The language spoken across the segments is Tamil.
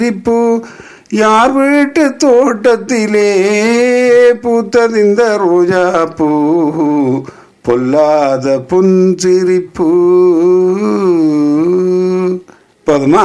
பூ யார் வீட்டு தோட்டத்திலே பூத்ததிந்த ரோஜா பூ பொல்லாத புன்சிரிப்பு போதுமா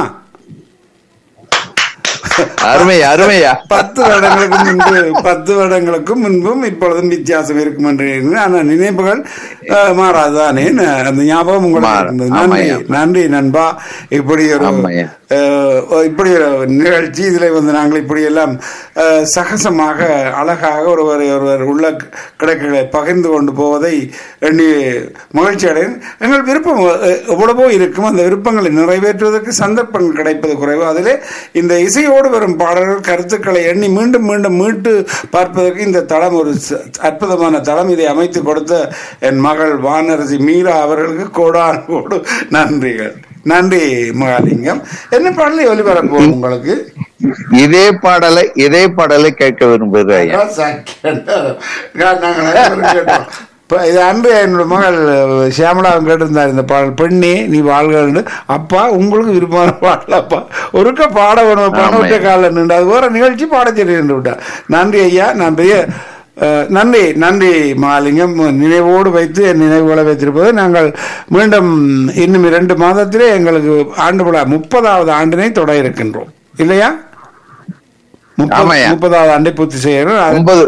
அருமை அருமையா பத்து வருடங்களுக்கு முன்பு பத்து வருடங்களுக்கு முன்பும் இப்பொழுதும் வித்தியாசம் இருக்கும் என்று எண்ணுகிறேன். ஆனால் நினைப்புகள் அஹ், மாறாதுதானே ந- அந்த ஞாபகம் உங்களுக்கு மாறா- இருக்கின்றது. நன்றி ஆமாய்யா. நன்றி நண்பா இப்படி ஒரு ஆமாய்யா. அஹ், இப்படி ஒரு நிகழ்ச்சி இதில் வந்து நாங்கள் இப்படி எல்லாம் அஹ், சகசமாக அழகாக ஒருவர் ஒருவர் உள்ள கிடக்குகளை பகிர்ந்து கொண்டு போவதை எண்ணி மகிழ்ச்சி அடைகிறேன் எங்கள் விருப்பம் அஹ், எவ்வளவோ இருக்கும் அந்த விருப்பங்களை நிறைவேற்றுவதற்கு சந்தர்ப்பங்கள் கிடைப்பது குறைவு அதிலே இந்த இசையோடு வரும் பாடல்கள் கருத்துக்களை எண்ணி மீண்டும் மீண்டும் மீட்டு பார்ப்பதற்கு இந்த தளம் ஒரு ச- அற்புதமான தளம் இதை அமைத்து கொடுத்த என் மகள் வானரசி மீரா அவர்களுக்கு கோடான கோடு நன்றிகள் நன்றி மகாலிங்கம் என்ன பாடலை ஒலிபரப்போம் உங்களுக்கு இதே பாடலை இதே பாடலை கேட்க விரும்புகிறேன் ஐயா அதான் சக்கெண்ட். நாங்கள் அனைவரும் கேட்டோம். இப்ப இது அன்று என்னோட மகள் சியாமலா கேட்டிருந்தார் இந்த பாடல் பெண்ணே நீ வாழ்கன்னு அப்பா உங்களுக்கு விருப்பமான பாடல் அப்பா ஒருக்க பாட வேணும் அப்பா ஆமாம். ஒற்றை காலில் நின்று அது வேற நிகழ்ச்சி பாட சொல்லி நின்று விட்டா நன்றி ஐயா நான் பெரிய அஹ், நன்றி நன்றி மாலிங்கம் நினைவோடு வைத்து என் நினைவுகளை வைத்திருப்பது நாங்கள் மீண்டும் இன்னும் இரண்டு மாதத்திலே எங்களுக்கு ஆண்டு விழா முப்பதாவது ஆண்டினை தொட இருக்கின்றோம் இல்லையா முப்பது- ஆமாய்யா. முப்பதாவது ஆண்டை பூர்த்தி செய்யணும் அது- ஒன்பது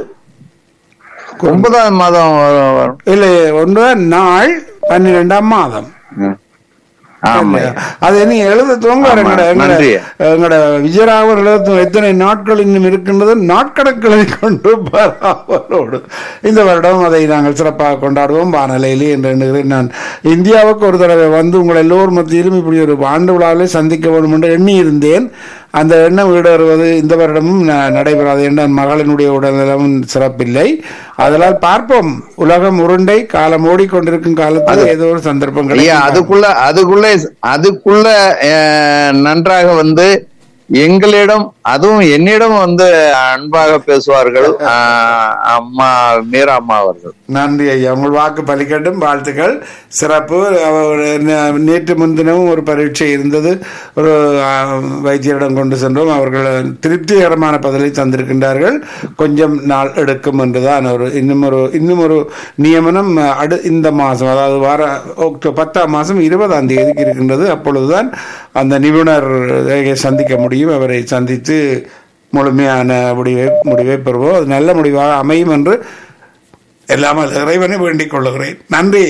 ஒன்பதாம் மாதம் வரும் வரும். இல்லை ஒன்று நாள் பன்னிரெண்டாம் மாதம் ம். ஆமாய்யா அது நீ எழுத தூங்க ஆமா, எங்கட எங்கட நன்றி. எங்கட விஜயராகவன் எழுத தூங்க எத்தனை நாட்கள் இன்னும் இருக்கின்றது நாட்கணக்கில் கொண்டு பராவரோடு இந்த வருடம் அதை நாங்கள் சிறப்பாக கொண்டாடுவோம் வானலையிலே என்று எண்ணுகிறேன் நான் இந்தியாவுக்கு ஒரு தடவை வந்து உங்கள் எல்லோர் மத்தியிலும் இப்படி ஒரு ஆண்டு விழாவிலே சந்திக்க வேண்டும் என்று எண்ணி இருந்தேன் அந்த எண்ணம் ஈடேறுவது இந்த வருடமும் ந- நடைபெறாது என்ற மகளினுடைய உடல்நலமும் சிறப்பில்லை அதனால் பார்ப்போம் உலகம் உருண்டை காலம் ஓடிக்கொண்டிருக்கும் காலத்தில் ஏதோ ஒரு சந்தர்ப்பம் ஐயா கிடைக்கும். அதுக்குள்ள அதுக்குள்ள அதுக்குள்ள அஹ், நன்றாக வந்து எங்களிடம் அதுவும் என்னிடம் வந்து அன்பாக பேசுவார்கள் அஹ், அம்மா மீரா அம்மா அவர்கள் நன்றி ஐயா உங்கள் வாக்கு பலிக்கட்டும் வாழ்த்துக்கள் சிறப்பு அவர் நே- நேற்று முன்தினமும் ஒரு பரீட்சை இருந்தது ஒரு ஆ, வைத்தியரிடம் கொண்டு சென்றோம் அவர்கள் திருப்திகரமான பதிலை தந்திருக்கின்றார்கள் கொஞ்சம் நாள் எடுக்கும் என்றுதான் ஒரு இன்னும் ஒரு இன்னும் ஒரு நியமனம் அடு இந்த மாதம் அதாவது வார அக்டோ பத்தாம் மாதம் இருபதாம் தேதிக்கு இருக்கின்றது அப்பொழுதுதான் அந்த நிபுணர் சந்திக்க முடியும் அவரை சந்தித்து முழுமையான முடிவை முடிவை பெறுவோம் அது நல்ல முடிவாக அமையும் என்று எல்லாம் அது இறைவனை வேண்டிக் கொள்ளுகிறேன் நன்றி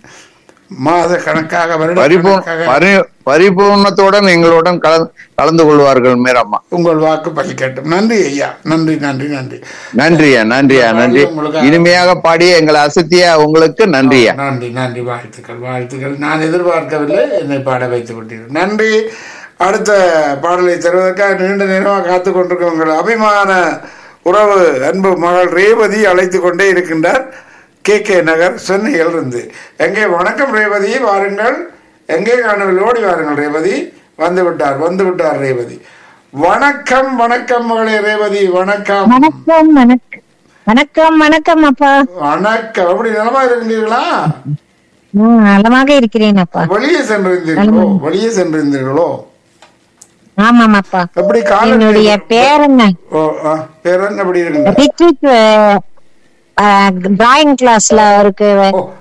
மாத கணக்காக வருட பரிபூர் கணக்காக பரி- பரிபூர்ணத்துடன் எங்களுடன் கலந்து கலந்து கொள்வார்கள் மீரம்மா உங்கள் வாக்கு பலிக்கட்டும் நன்றி ஐயா நன்றி நன்றி நன்றி நன்றியா நன்றியா நன்றி இனிமையாக பாடிய எங்களை அசத்திய உங்களுக்கு நன்றியா நன்றி நன்றி வாழ்த்துக்கள் வாழ்த்துக்கள் நான் எதிர்பார்க்கவில்லை என்னை பாட வைத்து விட்டீர்கள் நன்றி அடுத்த பாடலை தருவதற்காக நீண்ட நேரமாக காத்து கொண்டிருக்கும் உங்கள் அபிமான உறவு அன்பு மகள் ரேவதி அழைத்து கொண்டே இருக்கின்றார் கே கே நகர் சென்னையில் இருந்து எங்கே வணக்கம் ரேவதி வாருங்கள் எங்கே காணவில்லை ஓடி வாருங்கள் ரேவதி வந்து விட்டார் வந்து விட்டார் ரேவதி வணக்கம் வணக்கம் மகளே ரேவதி வணக்கம் வணக்கம் வணக்கம் வணக்கம் வணக்கம் அப்பா வணக்கம் அப்படி நலமா இருக்கின்றீர்களா ம், நலமாக இருக்கிறேன் அப்பா வெளியே சென்றிருந்தீர்களோ வெளியே சென்றிருந்தீர்களோ ஆமாம் அப்பா எப்படி என்னுடைய கால பேரன் ஓ ஆ, பேரன் எப்படி இருக்கின்ற ரித்விக் டிராயிங் கிளாஸ்ல அவருக்கு ஓ